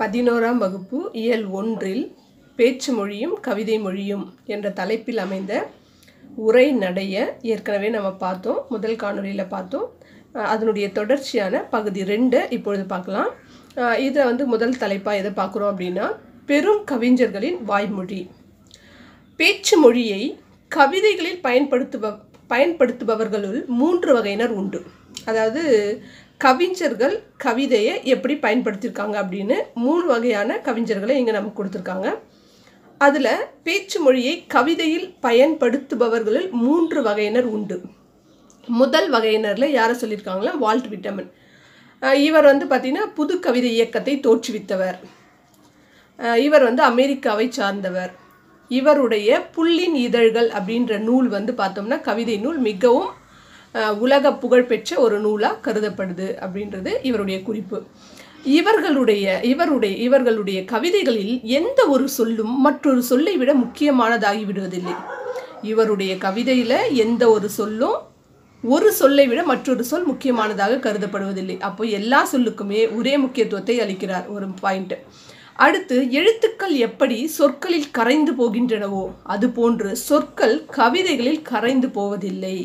பதினோராம் வகுப்பு இயல் ஒன்றில் பேச்சு மொழியும் கவிதை மொழியும் என்ற தலைப்பில் அமைந்த உரை நடைய ஏற்கனவே நம்ம பார்த்தோம் முதல் காணொளியில் பார்த்தோம் அஹ் அதனுடைய தொடர்ச்சியான பகுதி ரெண்டை இப்பொழுது பார்க்கலாம் இதை வந்து முதல் தலைப்பாக எதை பார்க்குறோம் அப்படின்னா பெரும் கவிஞர்களின் வாய்மொழி பேச்சு மொழியை கவிதைகளில் பயன்படுத்துப பயன்படுத்துபவர்களுள் மூன்று வகையினர் உண்டு அதாவது கவிஞர்கள் கவிதையை எப்படி பயன்படுத்தியிருக்காங்க அப்படின்னு மூணு வகையான கவிஞர்களை இங்கே நமக்கு கொடுத்துருக்காங்க அதில் பேச்சு மொழியை கவிதையில் பயன்படுத்துபவர்களில் மூன்று வகையினர் உண்டு முதல் வகையினரில் யாரை சொல்லியிருக்காங்களா வால்ட் விட்டமன் அஹ் இவர் வந்து பார்த்திங்கன்னா புது கவிதை இயக்கத்தை தோற்றுவித்தவர் அஹ் இவர் வந்து அமெரிக்காவை சார்ந்தவர் இவருடைய புல்லின் இதழ்கள் அப்படின்ற நூல் வந்து பார்த்தோம்னா கவிதை நூல் மிகவும் அஹ், உலக புகழ்பெற்ற ஒரு நூலாக கருதப்படுது அப்படின்றது இவருடைய குறிப்பு இவர்களுடைய இவருடைய இவர்களுடைய கவிதைகளில் எந்த ஒரு சொல்லும் மற்றொரு சொல்லை விட முக்கியமானதாகி விடுவதில்லை இவருடைய கவிதையில் எந்த ஒரு சொல்லும் ஒரு சொல்லை விட மற்றொரு சொல் முக்கியமானதாக கருதப்படுவதில்லை அப்போ எல்லா சொல்லுக்குமே ஒரே முக்கியத்துவத்தை அளிக்கிறார் ஒரு பாயிண்ட் அடுத்து எழுத்துக்கள் எப்படி சொற்களில் கரைந்து போகின்றனவோ அதுபோன்று சொற்கள் கவிதைகளில் கரைந்து போவதில்லை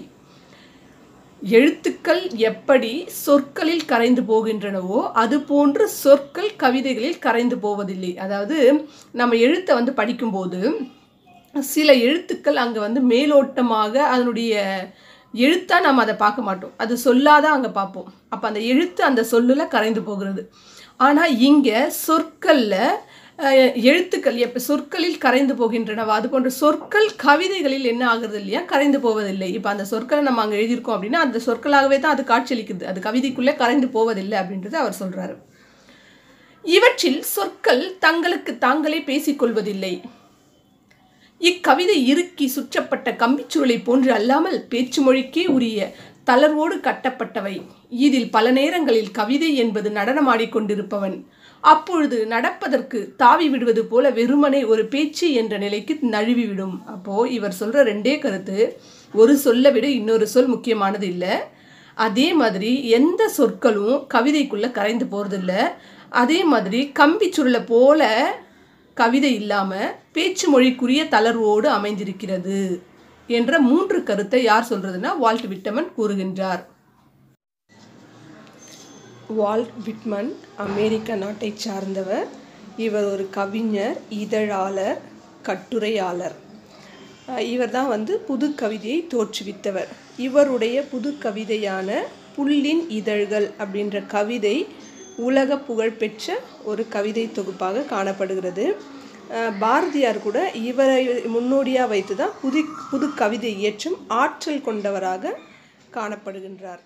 எழுத்துக்கள் எப்படி சொற்களில் கரைந்து போகின்றனவோ அதுபோன்று சொற்கள் கவிதைகளில் கரைந்து போவதில்லை அதாவது நம்ம எழுத்தை வந்து படிக்கும்போது சில எழுத்துக்கள் அங்கே வந்து மேலோட்டமாக அதனுடைய எழுத்தாக நம்ம அதை பார்க்க மாட்டோம் அது சொல்லாதான் அங்கே பார்ப்போம் அப்போ அந்த எழுத்து அந்த சொல்லில் கரைந்து போகிறது ஆனால் இங்கே சொற்களில் அஹ், எழுத்துக்கள் எப்போ சொற்களில் கரைந்து போகின்றனவா அது போன்ற சொற்கள் கவிதைகளில் என்ன ஆகுறது இல்லையா கரைந்து போவதில்லை இப்போ அந்த சொற்களை நம்ம அங்கே எழுதியிருக்கோம் அப்படின்னா அந்த சொற்களாகவே தான் அது காட்சியளிக்குது அது கவிதைக்குள்ளே கரைந்து போவதில்லை அப்படின்றது அவர் சொல்கிறாரு இவற்றில் சொற்கள் தங்களுக்கு தாங்களே பேசிக்கொள்வதில்லை இக்கவிதை இறுக்கி சுற்றப்பட்ட கம்பிச்சுருளை போன்று அல்லாமல் பேச்சு மொழிக்கே உரிய தளர்வோடு கட்டப்பட்டவை இதில் பல நேரங்களில் கவிதை என்பது நடனமாடிக்கொண்டிருப்பவன் அப்பொழுது நடப்பதற்கு தாவி விடுவது போல வெறுமனே ஒரு பேச்சு என்ற நிலைக்கு நழுவிவிடும் அப்போ இவர் சொல்ற ரெண்டே கருத்து ஒரு சொல்லை விட இன்னொரு சொல் முக்கியமானது இல்லை அதே மாதிரி எந்த சொற்களும் கவிதைக்குள்ள கரைந்து போறதில்ல அதே மாதிரி கம்பி சுருளை போல கவிதை இல்லாமல் பேச்சு மொழிக்குரிய தளர்வோடு அமைந்திருக்கிறது என்ற மூன்று கருத்தை யார் சொல்றதுன்னா வால்ட் விட்டமன் கூறுகின்றார் வால்ட் விட்மன் அமெரிக்க நாட்டை சார்ந்தவர் இவர் ஒரு கவிஞர் இதழாளர் கட்டுரையாளர் இவர் தான் வந்து புது கவிதையை தோற்றுவித்தவர் இவருடைய புது கவிதையான புல்லின் இதழ்கள் அப்படின்ற கவிதை உலக புகழ்பெற்ற ஒரு கவிதை தொகுப்பாக காணப்படுகிறது அஹ் பாரதியார் கூட இவரை முன்னோடியாக வைத்து தான் புது புது கவிதை இயற்றும் ஆற்றல் கொண்டவராக காணப்படுகின்றார்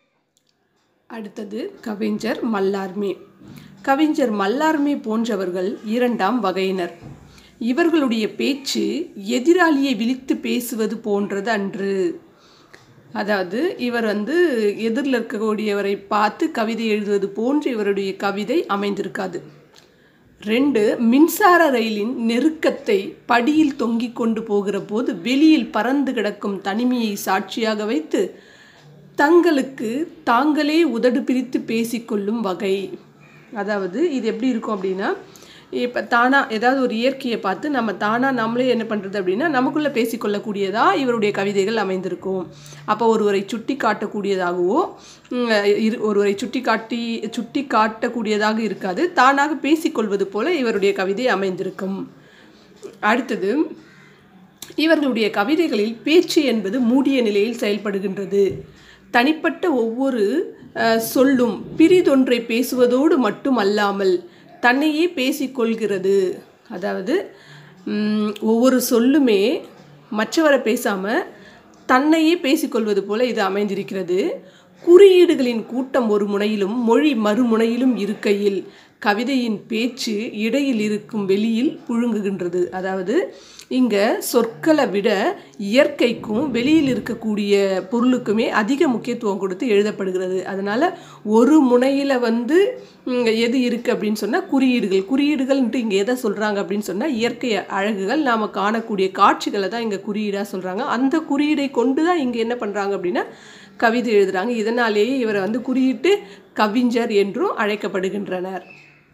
அடுத்தது கவிஞர் மல்லார்மே கவிஞர் மல்லார்மே போன்றவர்கள் இரண்டாம் வகையினர் இவர்களுடைய பேச்சு எதிராளியை விழித்து பேசுவது போன்றது அன்று அதாவது இவர் வந்து எதிரில் இருக்கக்கூடியவரை பார்த்து கவிதை எழுதுவது போன்று இவருடைய கவிதை அமைந்திருக்காது ரெண்டு மின்சார ரயிலின் நெருக்கத்தை படியில் தொங்கிக் கொண்டு போகிற போது வெளியில் பறந்து கிடக்கும் தனிமையை சாட்சியாக வைத்து தங்களுக்கு தாங்களே உதடு பிரித்து பேசிக்கொள்ளும் வகை அதாவது இது எப்படி இருக்கும் அப்படின்னா இப்போ தானாக ஏதாவது ஒரு இயற்கையை பார்த்து நம்ம தானாக நம்மளே என்ன பண்ணுறது அப்படின்னா நமக்குள்ளே பேசிக்கொள்ளக்கூடியதாக இவருடைய கவிதைகள் அமைந்திருக்கும் அப்போ ஒருவரை சுட்டி காட்டக்கூடியதாகவோ உம், இரு ஒருவரை சுட்டி காட்டி சுட்டி காட்டக்கூடியதாக இருக்காது தானாக பேசிக்கொள்வது போல இவருடைய கவிதை அமைந்திருக்கும் அடுத்தது இவர்களுடைய கவிதைகளில் பேச்சு என்பது மூடிய நிலையில் செயல்படுகின்றது தனிப்பட்ட ஒவ்வொரு அஹ், சொல்லும் பிரிதொன்றை பேசுவதோடு மட்டுமல்லாமல் தன்னையே பேசிக்கொள்கிறது அதாவது ம், ஒவ்வொரு சொல்லுமே மற்றவரை பேசாமல் தன்னையே பேசிக்கொள்வது போல இது அமைந்திருக்கிறது குறியீடுகளின் கூட்டம் ஒரு முனையிலும் மொழி மறுமுனையிலும் இருக்கையில் கவிதையின் பேச்சு இடையில் இருக்கும் வெளியில் புழுங்குகின்றது அதாவது இங்கே சொற்களை விட இயற்கைக்கும் வெளியில் இருக்கக்கூடிய பொருளுக்குமே அதிக முக்கியத்துவம் கொடுத்து எழுதப்படுகிறது அதனால் ஒரு முனையில் வந்து ம், எது இருக்குது அப்படின்னு சொன்னால் குறியீடுகள் குறியீடுகள்ன்ட்டு இங்கே எதை சொல்கிறாங்க அப்படின்னு சொன்னால் இயற்கை அழகுகள் நாம் காணக்கூடிய காட்சிகளை தான் இங்கே குறியீடாக சொல்கிறாங்க அந்த குறியீடை கொண்டு தான் இங்கே என்ன பண்ணுறாங்க அப்படின்னா கவிதை எழுதுகிறாங்க இதனாலேயே இவரை வந்து குறியிட்டு கவிஞர் என்றும் அழைக்கப்படுகின்றனர்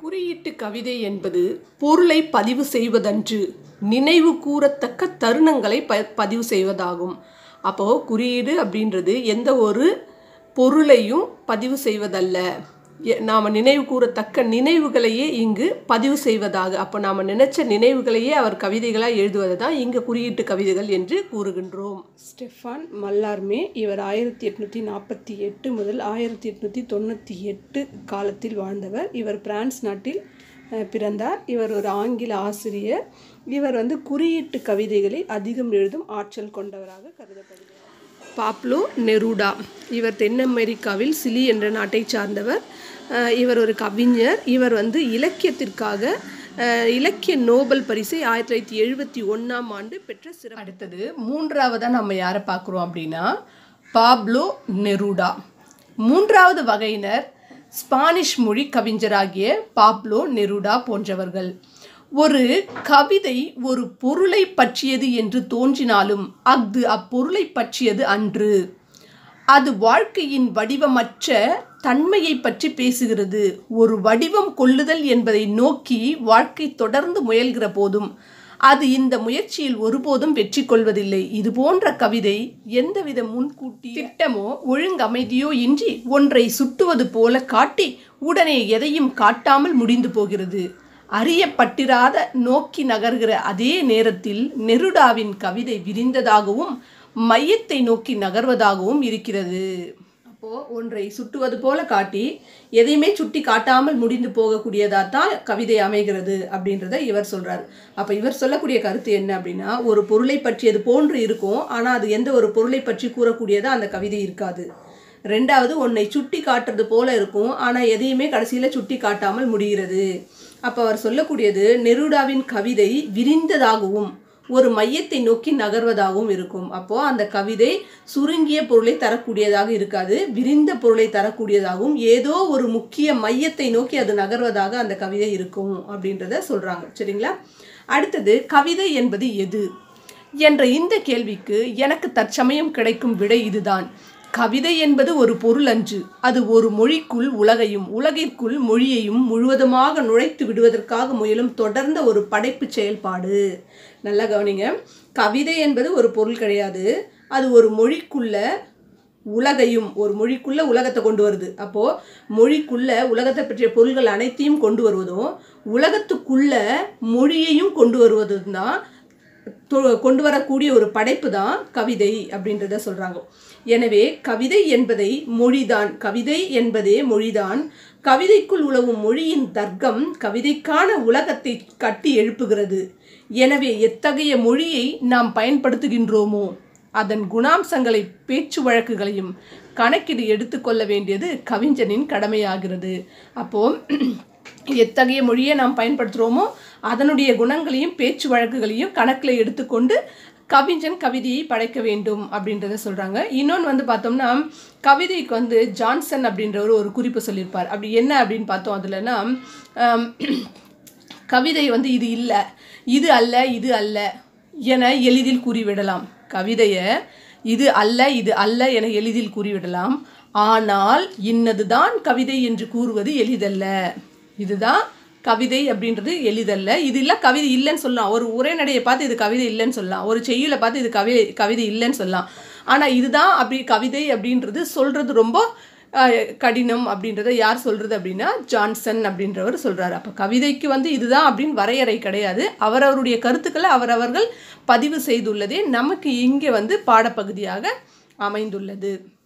குறியீட்டு கவிதை என்பது பொருளை பதிவு செய்வதன்று நினைவு கூறத்தக்க தருணங்களை ப பதிவு செய்வதாகும் அப்போது குறியீடு அப்படின்றது எந்த ஒரு பொருளையும் பதிவு செய்வதல்ல நாம் நினைவு கூறத்தக்க நினைவுகளையே இங்கு பதிவு செய்வதாக அப்போ நாம் நினைச்ச நினைவுகளையே அவர் கவிதைகளாக எழுதுவது தான் இங்கே குறியீட்டு கவிதைகள் என்று கூறுகின்றோம் ஸ்டெஃபான் மல்லார்மே இவர் ஆயிரத்தி எட்நூற்றி நாற்பத்தி எட்டு முதல் ஆயிரத்தி எட்நூற்றி தொண்ணூற்றி எட்டு காலத்தில் வாழ்ந்தவர் இவர் பிரான்ஸ் நாட்டில் அஹ், பிறந்தார் இவர் ஒரு ஆங்கில ஆசிரியர் இவர் வந்து குறியீட்டு கவிதைகளை அதிகம் எழுதும் ஆற்றல் கொண்டவராக கருதப்படுகிறார் பாப்லோ நெரூடா இவர் தென் அமெரிக்காவில் சிலி என்ற நாட்டை சார்ந்தவர் அஹ் இவர் ஒரு கவிஞர் இவர் வந்து இலக்கியத்திற்காக அஹ், இலக்கிய நோபல் பரிசை ஆயிரத்தி தொள்ளாயிரத்தி எழுபத்தி ஒன்றாம் ஆண்டு பெற்ற சிறப்பு அடுத்தது மூன்றாவதாக நம்ம யாரை பார்க்குறோம் அப்படின்னா பாப்லோ நெரூடா மூன்றாவது வகையினர் ஸ்பானிஷ் மொழி கவிஞராகிய பாப்லோ நெரூடா போன்றவர்கள் ஒரு கவிதை ஒரு பொருளை பற்றியது என்று தோன்றினாலும் அஃது அப்பொருளை பற்றியது அன்று அது வாழ்க்கையின் வடிவமற்ற தன்மையை பற்றி பேசுகிறது ஒரு வடிவம் கொள்ளுதல் என்பதை நோக்கி வாழ்க்கை தொடர்ந்து முயல்கிற போதும் அது இந்த முயற்சியில் ஒருபோதும் வெற்றி கொள்வதில்லை இது போன்ற கவிதை எந்தவித முன்கூட்டி திட்டமோ ஒழுங்கமைதியோ இன்றி ஒன்றை சுட்டுவது போல காட்டி உடனே எதையும் காட்டாமல் முடிந்து போகிறது அறியப்பட்டிராத நோக்கி நகர்கிற அதே நேரத்தில் நெருடாவின் கவிதை விரிந்ததாகவும் மையத்தை நோக்கி நகர்வதாகவும் இருக்கிறது அப்போ ஒன்றை சுட்டுவது போல காட்டி எதையுமே சுட்டி காட்டாமல் முடிந்து போகக்கூடியதாக தான் கவிதை அமைகிறது அப்படின்றத இவர் சொல்றார் அப்போ இவர் சொல்லக்கூடிய கருத்து என்ன அப்படின்னா ஒரு பொருளை பற்றியது போன்று இருக்கும் ஆனால் அது எந்த ஒரு பொருளை பற்றி கூறக்கூடியதா அந்த கவிதை இருக்காது ரெண்டாவது உன்னை சுட்டி காட்டுறது போல இருக்கும் ஆனால் எதையுமே கடைசியில் சுட்டி காட்டாமல் முடிகிறது அப்போ அவர் சொல்லக்கூடியது நெருடாவின் கவிதை விரிந்ததாகவும் ஒரு மையத்தை நோக்கி நகர்வதாகவும் இருக்கும் அப்போ அந்த கவிதை சுருங்கிய பொருளை தரக்கூடியதாக இருக்காது விரிந்த பொருளை தரக்கூடியதாகவும் ஏதோ ஒரு முக்கிய மையத்தை நோக்கி அது நகர்வதாக அந்த கவிதை இருக்கும் அப்படின்றத சொல்றாங்க சரிங்களா அடுத்தது கவிதை என்பது எது என்ற இந்த கேள்விக்கு எனக்கு தற்சமயம் கிடைக்கும் விடை இதுதான் கவிதை என்பது ஒரு பொருள் அன்று அது ஒரு மொழிக்குள் உலகையும் உலகிற்குள் மொழியையும் முழுவதுமாக நுழைத்து விடுவதற்காக முயலும் தொடர்ந்த ஒரு படைப்பு செயல்பாடு நல்லா கவனிங்க கவிதை என்பது ஒரு பொருள் கிடையாது அது ஒரு மொழிக்குள்ள உலகையும் ஒரு மொழிக்குள்ள உலகத்தை கொண்டு வருது அப்போ மொழிக்குள்ள உலகத்தை பற்றிய பொருள்கள் அனைத்தையும் கொண்டு வருவதும் உலகத்துக்குள்ள மொழியையும் கொண்டு வருவதும் தான் தொ- கொண்டு வரக்கூடிய ஒரு படைப்பு தான் கவிதை அப்படின்றத சொல்றாங்க எனவே கவிதை என்பதை மொழிதான் கவிதை என்பதே மொழிதான் கவிதைக்குள் உழவும் மொழியின் தர்க்கம் கவிதைக்கான உலகத்தை கட்டி எழுப்புகிறது எனவே எத்தகைய மொழியை நாம் பயன்படுத்துகின்றோமோ அதன் குணாம்சங்களை பேச்சு வழக்குகளையும் கணக்கிடு எடுத்துக்கொள்ள வேண்டியது கவிஞனின் கடமையாகிறது அப்போ எத்தகைய மொழியை நாம் பயன்படுத்துகிறோமோ அதனுடைய குணங்களையும் பேச்சு வழக்குகளையும் கணக்கில் எடுத்துக்கொண்டு கவிஞன் கவிதையை படைக்க வேண்டும் அப்படின்றத சொல்கிறாங்க இன்னொன்று வந்து பார்த்தோம்னா கவிதைக்கு வந்து ஜான்சன் அப்படின்றவர் ஒரு குறிப்பு சொல்லியிருப்பார் அப்படி என்ன அப்படின்னு பார்த்தோம் அதுலன்னா ஆம், கவிதை வந்து இது இல்லை இது அல்ல இது அல்ல என எளிதில் கூறிவிடலாம் கவிதையை இது அல்ல இது அல்ல என எளிதில் கூறிவிடலாம் ஆனால் இன்னதுதான் கவிதை என்று கூறுவது எளிதல்ல இதுதான் கவிதை அப்படின்றது எளிதல்ல இது இல்லை கவிதை இல்லைன்னு சொல்லலாம் ஒரு உரைநடையை பார்த்து இது கவிதை இல்லைன்னு சொல்லலாம் ஒரு செய்யுளை பார்த்து இது கவிதை கவிதை இல்லைன்னு சொல்லலாம் ஆனால் இதுதான் அப்படி கவிதை அப்படின்றது சொல்கிறது ரொம்ப அஹ், கடினம் அப்படின்றத யார் சொல்கிறது அப்படின்னா ஜான்சன் அப்படின்றவர் சொல்கிறார் அப்போ கவிதைக்கு வந்து இதுதான் அப்படின்னு வரையறை கிடையாது அவரவருடைய கருத்துக்களை அவரவர்கள் பதிவு செய்துள்ளதே நமக்கு இங்கே வந்து பாடப்பகுதியாக அமைந்துள்ளது